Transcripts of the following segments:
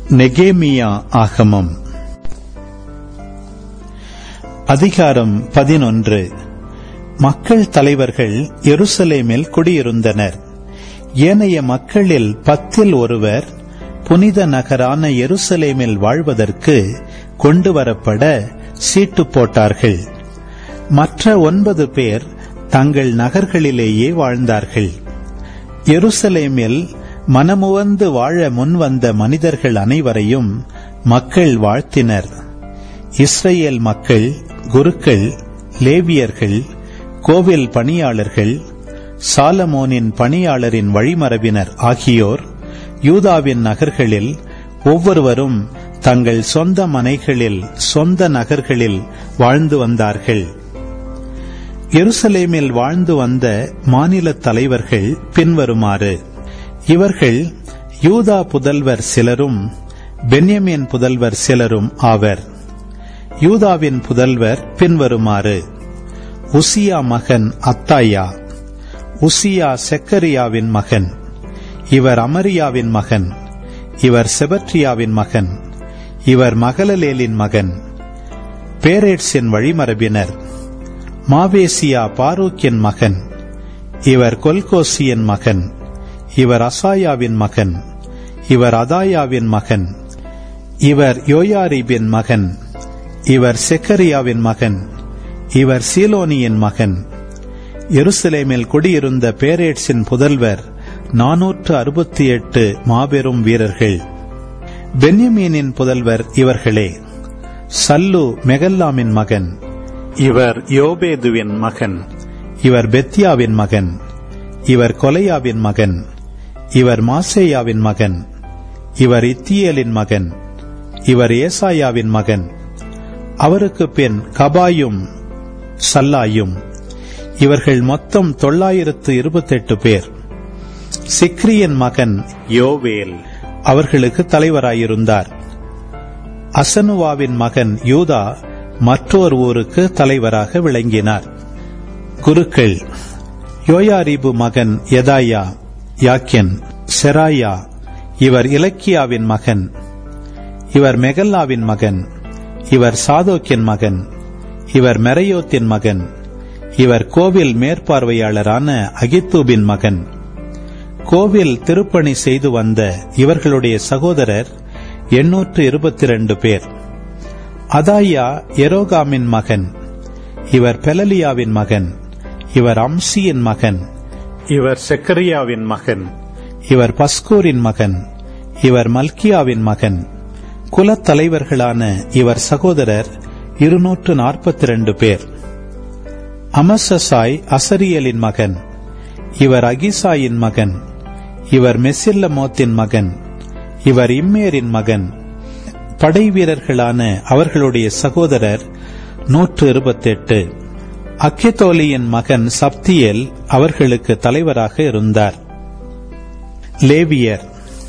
நெகேமியா ஆகமம் அதிகாரம் பதினொன்று மக்கள் தலைவர்கள் எருசலேமில் குடியிருந்தனர் ஏனைய மக்களில் பத்தில் ஒருவர் புனித நகரான எருசலேமில் வாழ்வதற்கு கொண்டு வரப்பட சீட்டு போட்டார்கள் மற்ற ஒன்பது பேர் தங்கள் நகர்களிலேயே வாழ்ந்தார்கள் எருசலேமில் மனமுவந்து வாழ முன்வந்த மனிதர்கள் அனைவரையும் மக்கள் வாழ்த்தினர் இஸ்ரேல் மக்கள் குருக்கள் லேவியர்கள் கோவில் பணியாளர்கள் சாலமோனின் பணியாளரின் வழிமரபினர் ஆகியோர் யூதாவின் நகர்களில் ஒவ்வொருவரும் தங்கள் சொந்த மனைகளில் சொந்த நகர்களில் வாழ்ந்து வந்தார்கள் எருசலேமில் வாழ்ந்து வந்த மாநில தலைவர்கள் பின்வருமாறு இவர்கள் யூதா புதல்வர் சிலரும் பென்யமின் புதல்வர் சிலரும் ஆவர் யூதாவின் புதல்வர் பின்வருமாறு உசியா மகன் அத்தாயா உசியா செக்கரியாவின் மகன் இவர் அமரியாவின் மகன் இவர் செபட்ரியாவின் மகன் இவர் மகளலேலின் மகன் பேரேட்ஸின் வழிமரபினர் மாவேசியா பாரூக்கின் மகன் இவர் கொல்கோசியின் மகன் இவர் அசாயாவின் மகன் இவர் அதாயாவின் மகன் இவர் யோயாரிபின் மகன் இவர் செக்கரியாவின் மகன் இவர் சீலோனியின் மகன் எருசலேமில் குடியிருந்த பேரேட்ஸின் புதல்வர் நாநூற்று அறுபத்தி எட்டு மாபெரும் வீரர்கள் பென்யமீனின் புதல்வர் இவர்களே சல்லு மெகல்லாமின் மகன் இவர் யோபேதுவின் மகன் இவர் பெத்தியாவின் மகன் இவர் கொலையாவின் மகன் இவர் மாசேயாவின் மகன் இவர் இத்தியலின் மகன் இவர் ஏசாயாவின் மகன் அவருக்கு பின் கபாயும் சல்லாயும் இவர்கள் மொத்தம் தொள்ளாயிரத்து இருபத்தெட்டு பேர் சிக்ரியின் மகன் யோவேல் அவர்களுக்கு தலைவராயிருந்தார் அசனுவாவின் மகன் யூதா மற்றொரு ஊருக்கு தலைவராக விளங்கினார் குருக்கள் யோயாரிபு மகன் எதாயா யாக்கியன் செராயா இவர் இலக்கியாவின் மகன் இவர் மெகல்லாவின் மகன் இவர் சாதோக்கின் மகன் இவர் மெரையோத்தின் மகன் இவர் கோவில் மேற்பார்வையாளரான அகித்தூபின் மகன் கோவில் திருப்பணி செய்து வந்த இவர்களுடைய சகோதரர் எண்ணூற்று இருபத்தி ரெண்டு பேர் அதாயா எரோகாமின் மகன் இவர் பெலலியாவின் மகன் இவர் அம்சியின் மகன் இவர் செக்கரியாவின் மகன் இவர் பஸ்கூரின் மகன் இவர் மல்கியாவின் மகன் குலத்தலைவர்களான இவர் சகோதரர் இருநூற்று நாற்பத்தி ரெண்டு பேர் அமசசாய் அசரியலின் மகன் இவர் அகிசாயின் மகன் இவர் மெசில்லமோத்தின் மகன் இவர் இம்மேரின் மகன் படை வீரர்களான அவர்களுடைய சகோதரர் நூற்று இருபத்தெட்டு அக்கிதோலியின் மகன் சப்தியேல் அவர்களுக்கு தலைவராக இருந்தார் லேவியர்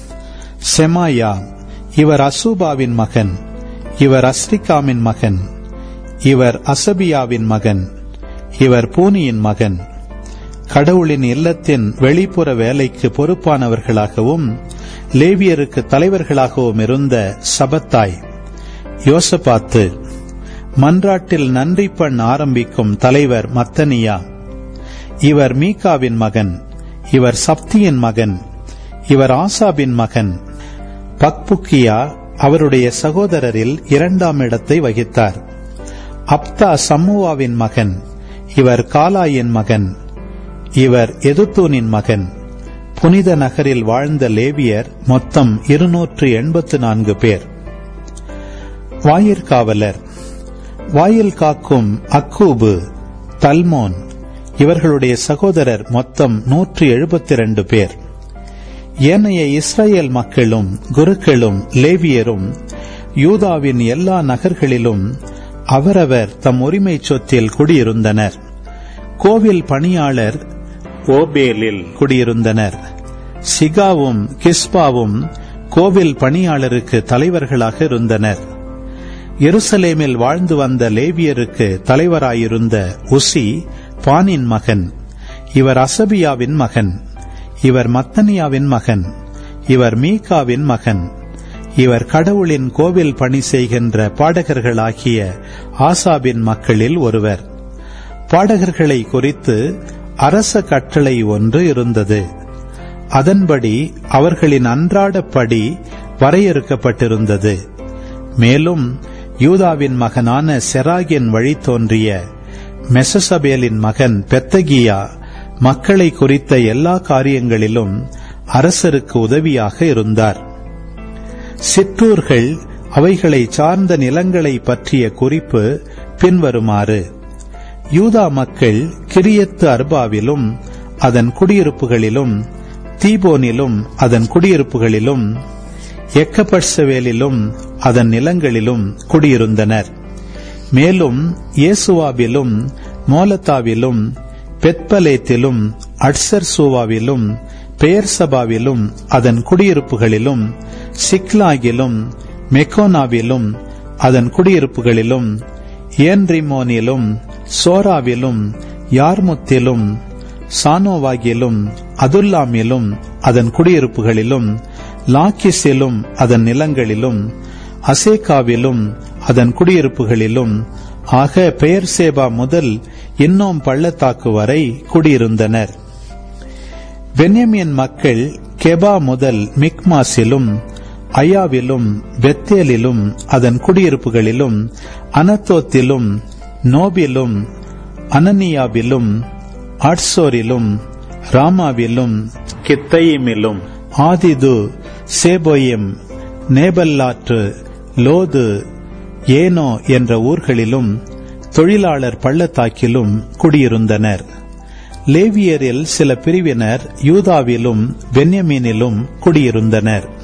செமாயா இவர் அசூபாவின் மகன் இவர் அஸ்ரிகாமின் மகன் இவர் அசபியாவின் மகன் இவர் பூனியின் மகன் கடவுளின் இல்லத்தின் வெளிப்புற வேலைக்கு பொறுப்பானவர்களாகவும் லேவியருக்கு தலைவர்களாகவும் இருந்த சபத்தாய் யோசபாத்து மன்றாட்டில் நன்றி பண் ஆரம்பிக்கும் தலைவர் மத்தனியா இவர் மீகாவின் மகன் இவர் சப்தியின் மகன் இவர் ஆசாபின் மகன் பக்புக்கியா அவருடைய சகோதரரில் இரண்டாம் இடத்தை வகித்தார் அப்தா சம்முவாவின் மகன் இவர் காலாயின் மகன் இவர் எதுத்தூனின் மகன் புனித நகரில் வாழ்ந்த லேவியர் மொத்தம் இருநூற்று எண்பத்து நான்கு பேர் வாயிற்காவலர் வாயில் காக்கும் அக்கூபு தல்மோன் இவர்களுடைய சகோதரர் மொத்தம் நூற்று எழுபத்தி இரண்டு பேர் ஏனைய இஸ்ரேல் மக்களும் குருக்களும் லேவியரும் யூதாவின் எல்லா நகர்களிலும் அவரவர் தம் உரிமை சொத்தில் குடியிருந்தனர் கோவில் பணியாளர் ஓபேலில் குடியிருந்தனர் சிகாவும் கிஸ்பாவும் கோவில் பணியாளருக்கு தலைவர்களாக இருந்தனர் எருசலேமில் வாழ்ந்து வந்த லேவியருக்கு தலைவராயிருந்த உசி பானின் மகன் இவர் அசபியாவின் மகன் இவர் மத்தனியாவின் மகன் இவர் மீகாவின் மகன் இவர் கடவுளின் கோவில் பணி செய்கின்ற பாடகர்களாகிய ஆசாபின் மக்களில் ஒருவர் பாடகர்களை குறித்து அரச கட்டளை ஒன்று இருந்தது அதன்படி அவர்களின் அன்றாடப்படி வரையறுக்கப்பட்டிருந்தது மேலும் யூதாவின் மகனான செராகின் வழி தோன்றிய மெசசபேலின் மகன் பெத்தகியா மக்களை குறித்த எல்லா காரியங்களிலும் அரசருக்கு உதவியாக இருந்தார் சிற்றூர்கள் அவைகளை சார்ந்த நிலங்களை பற்றிய குறிப்பு பின்வருமாறு யூதா மக்கள் கிரியத்து அர்பாவிலும் அதன் குடியிருப்புகளிலும் தீபோனிலும் அதன் குடியிருப்புகளிலும் எக்கப்பட்சவேலிலும் அதன் நிலங்களிலும் குடியிருந்தனர் மேலும் இயேசுவாவிலும் மோலத்தாவிலும் பெத்பலேத்திலும் அட்சர் சூவாவிலும் பெயர்சபாவிலும் அதன் குடியிருப்புகளிலும் சிக்லாகிலும் மெக்கோனாவிலும் அதன் குடியிருப்புகளிலும் ஏன்ரிமோனிலும் சோராவிலும் யார்முத்திலும் சானோவாகிலும் அதுல்லாமிலும் அதன் குடியிருப்புகளிலும் லாக்கிஸிலும் அதன் நிலங்களிலும் அசேகாவிலும் அதன் குடியிருப்புகளிலும் ஆக பெயர் சேபா முதல் இன்னும் பள்ளத்தாக்கு வரை குடியிருந்தனர் பென்யமின் மக்கள் கெபா முதல் மிக்மாஸிலும் அயாவிலும் பெத்தேலிலும் அதன் குடியிருப்புகளிலும் அனத்தோத்திலும் நோபிலும் அனனியாவிலும் ஆட்சோரிலும் ராமாவிலும் கித்தையிமிலும் ஆதிது சேபோயிம் நேபல்லாற்று லோது ஏனோ என்ற ஊர்களிலும் தொழிலாளர் பள்ளத்தாக்கிலும் குடியிருந்தனர் லேவியரில் சில பிரிவினர் யூதாவிலும் பென்யமீனிலும் குடியிருந்தனர்